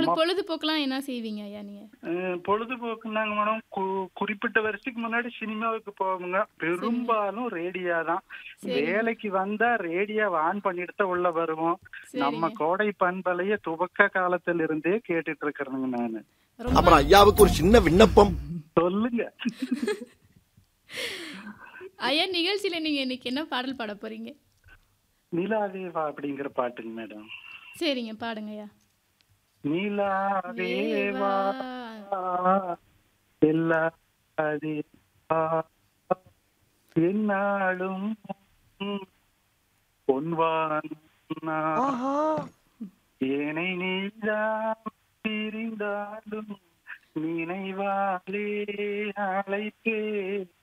ஆமா. பொழுதுபோக்குலாம் என்ன செய்வீங்க ஐயா நீங்க அஹ், பொழுதுபோக்குனாங்க மேடம் கு- குறிப்பிட்ட வருஷத்துக்கு முன்னாடி சினிமாவுக்கு போவோங்க பெரும்பாலும் ரேடியா தான் சரிங்க. வேலைக்கு வந்தா ரேடியோ ஆன் பண்ணிட்டு தான் உள்ள வருவோம் நம்ம சரிங்க கோடை பண்பலைய துவக்க காலத்துல இருந்தே கேட்டுட்டு இருக்கிறேங்க நானு ரொம்ப அப்புறம் ஐயாவுக்கு ஒரு சின்ன விண்ணப்பம் சொல்லுங்க ஐயா நிகழ்ச்சியில நீங்க இன்னைக்கு என்ன பாடல் பாட போறீங்க நிலாவே வா அப்படிங்கிற பாட்டுங்க மேடம் சரிங்க பாடுங்க ஐயா நிலாவே வா எல்லாதே வா. எந்நாளும் பொன்வான் ஏனை நீதான் பிரிந்தாலும் நினைவாலே அழைப்பே